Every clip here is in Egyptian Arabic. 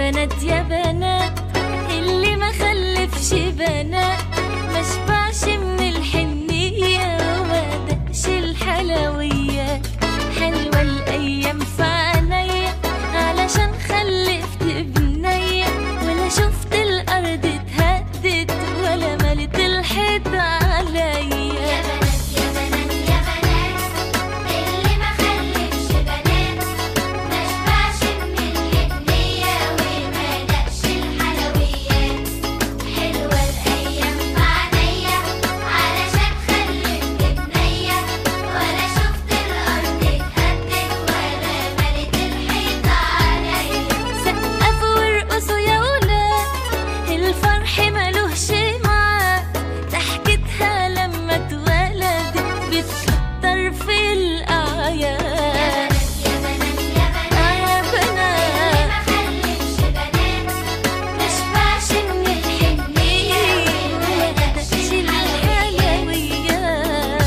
بنات يا بنات اللي ما خلفش بنات ما شبعش من الحنية وما دقش الحلويات حلوة الأيام في عينيا علشان خلفت بنية ولا شفت الأرض اتهدت ولا ملت الحيط عليا يا بنات يا بنات يا بنات اللي ما خلفش بنات ما شبعش من الهدية وما دقش الحلويات حلوة الأيام معنية علشان خلفت بنية ولا شفت الأرض اتهدت ولا ملت الحيط عليا سقفوا وارقصوا يا ولاد الفرح ملوش معاد ضحكتها لما اتولدت بتكتر في الأعياد يا بنات يا بنات آه يا اللي بنات ما خلفش بنات ما شبعش من الحنية وما دقش الحلويات الحلويات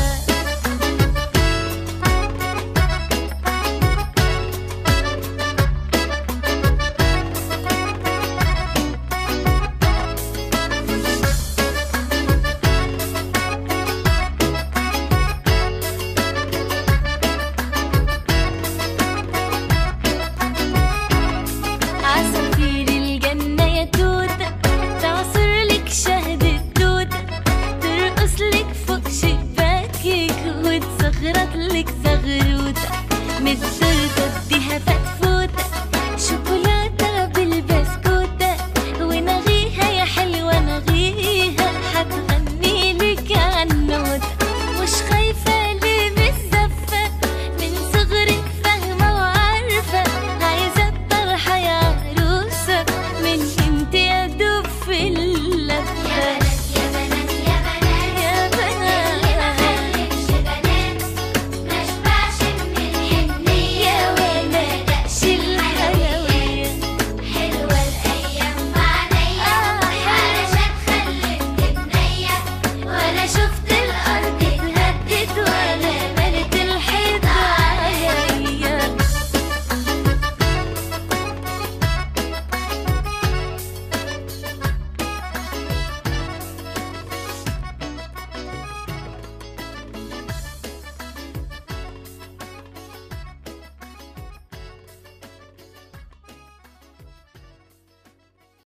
عصافير الجنة يا توتة تعصر لك شهد التوتة ترقص لك فوق شباكك وتصغرط لك زغروتة من التورتة اديها فتفة